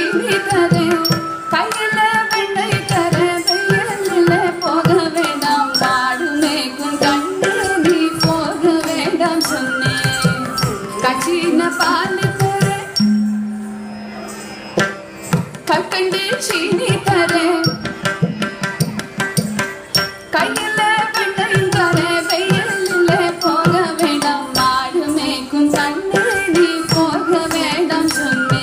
சீனி தரேன் கையில வெண்ணை தரேன் வெயிலில் போக வேண்டாம் மாடு மேய்க்கும் கண்டு நீ போக வேண்டாம் சொன்னேன் கட்சின பால் தரேன் கற்கண்டு சீனி தரேன் கையில வெண்ணை தரேன் வெயிலில் போக வேண்டாம் மாடு மேய்க்கும் கண்டு நீ போக வேண்டாம் சொன்னேன்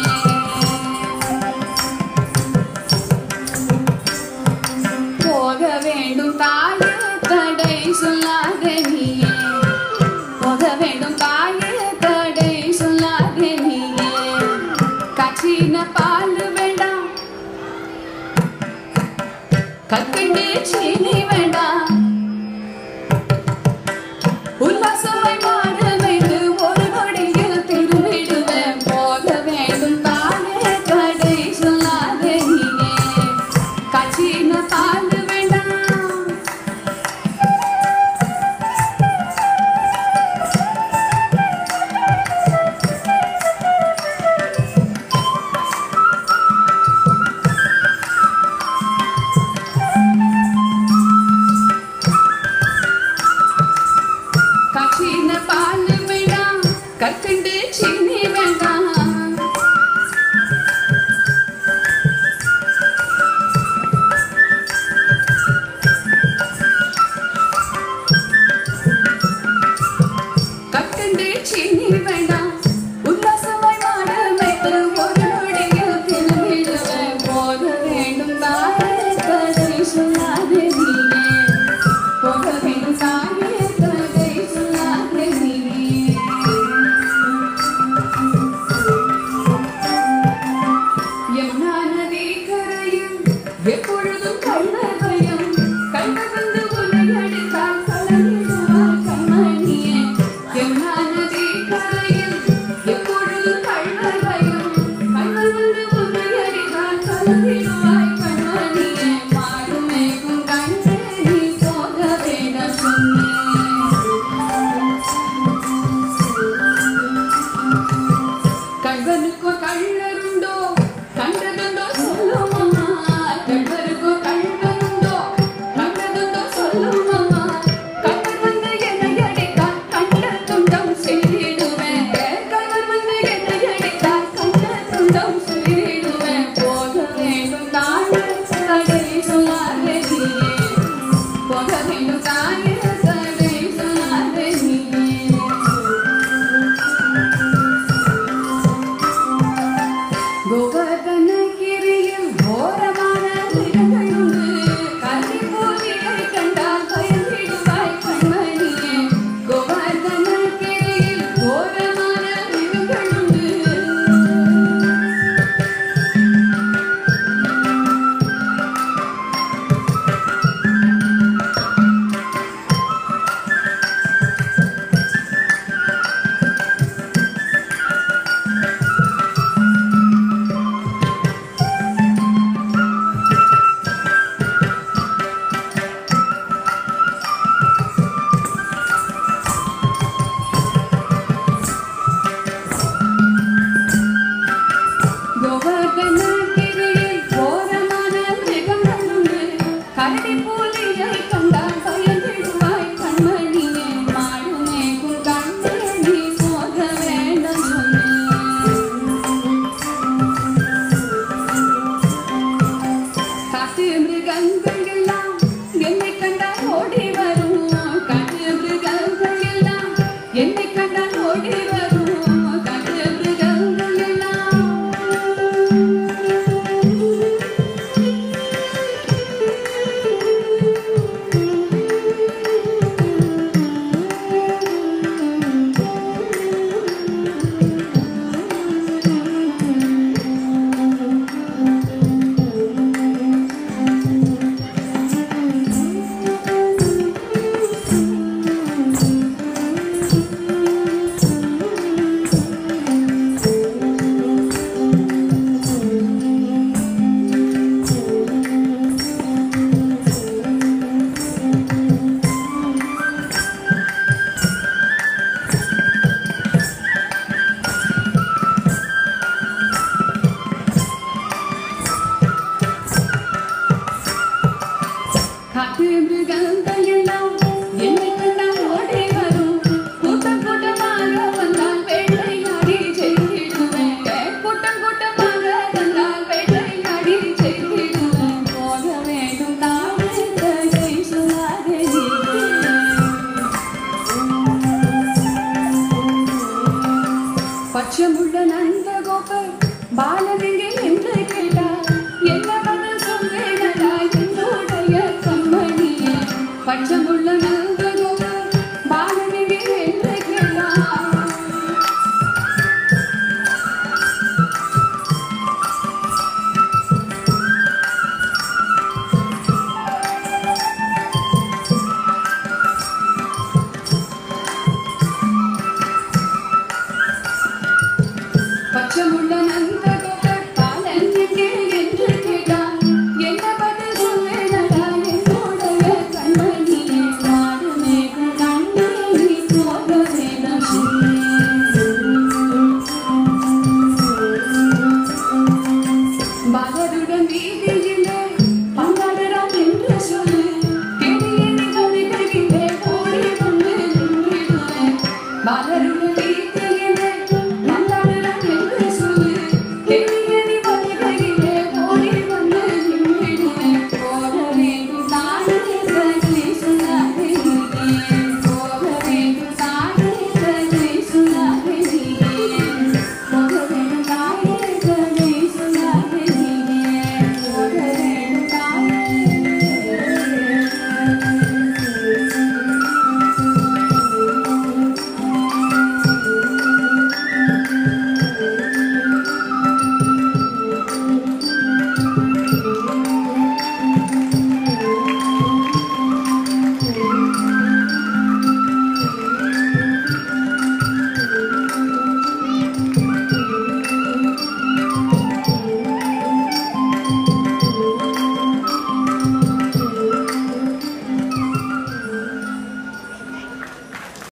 போக வேண்டும் தாயே தடை சொல்லாத நீயே போக வேண்டும் தாயே தடை சொல்லாத நீயே கச்சின பால் வேண்டாம் கற்கண்டு சீனி வேண்டாம் உல்லாசமாய் மாற வைத்து ஒரு நொடியில் திரும்பிடுவேன் போக வேண்டும் தாயே தடை சொல்லாத நீயே கச்சின பால் வேண்டாம் கச்சின பால் வேண்டாம் கற்கண்டு சீனி வேண்டாம் கற்கண்டு சீனி வேண்டாம் உல்லாசமாய் மாட வைத்து ஒரு நொடியில் திரும்பிடுவேன் போக வேண்டும் தாயே கதை சொல்லாதே நீயே போக வேண்டும் தாயே கதை சொல்லாதே நீயே யமுனா நதி கரையில் எப்பொழுதும் கள்ள பயம் கண்ட வந்து உன்னை அடித்தால் கலங்கிடுவார் கண்மணியே யமுனா நதி கரையில் எப்பொழுதும் கள்ள பயம் கண்ட வந்து உன்னை அடித்தால் கலங்கிடுவாய் கண்மணியே மாடு மேய்க்கும் கண்ணே நீ போக வேண்டாம் சொன்னேன் கண்வனுக்கோ கள்ளருண்டோ கண்டதுண்டோ சொல்லுமம்மா கண்வருக்கோ கண்வனுண்டோ கண்டதுண்டோ சொல்லுமம்மா கண்வர் வந்து என்னை அடித்தால் கண்ட துண்டம் செய்திடுவேன் கண்வர் வந்து என்னை அடித்தால் கண்ட துண்டம் செய்திடுவேன் போக வேண்டும் தாயே தடை சொல்லாதே நீயே போக வேண்டும் தாயே தடை சொல்லாதே நீயே கோவர்தனகிரியில் கோரமான மிருகங்களுண்டு. கன்னிப்பூதியை கண்டால் பயந்திடுவாய் கண்மணியே. கோவர்தனகிரியில் கோரமான மிருகங்களுண்டு. கோவர்தனகிரியில் கோரமான மிருகங்களுண்டு. கரடிப்புலியை கண்டால் பயந்திடுவாய் கண்மணியே. மாடு மேய்க்கும் கண்ணே நீ போக வேண்டாம் சொன்னேன். காட்டு மிருகங்கள் எல்லாம் என்னை கண்டால் ஓடி வரும் காட்டு மிருகங்கள் எல்லாம் என்னை கண்டால் ஓடி வரும் காட்டு மிருகங்கள் எல்லாம் காட்டு மிருகங்கள் எல்லாம் என்னை கண்டால் ஓடி வரும் கூட்டம் கூட்டமாக வந்தால் வேட்டையாடி செய்திடுவேன் கூட்டம் கூட்டமாக வந்தால் வேட்டையாடி செய்திடுவேன் போக வேண்டும் தாமரை சொல்லாதே பச்சமுள்ள நந்தகோபர் பாலனெங்கே என்று கேட்டார் என்ன பதில் சொல்வேனடா என்னுடைய கண்மணியே பச்சமுள்ள நந்த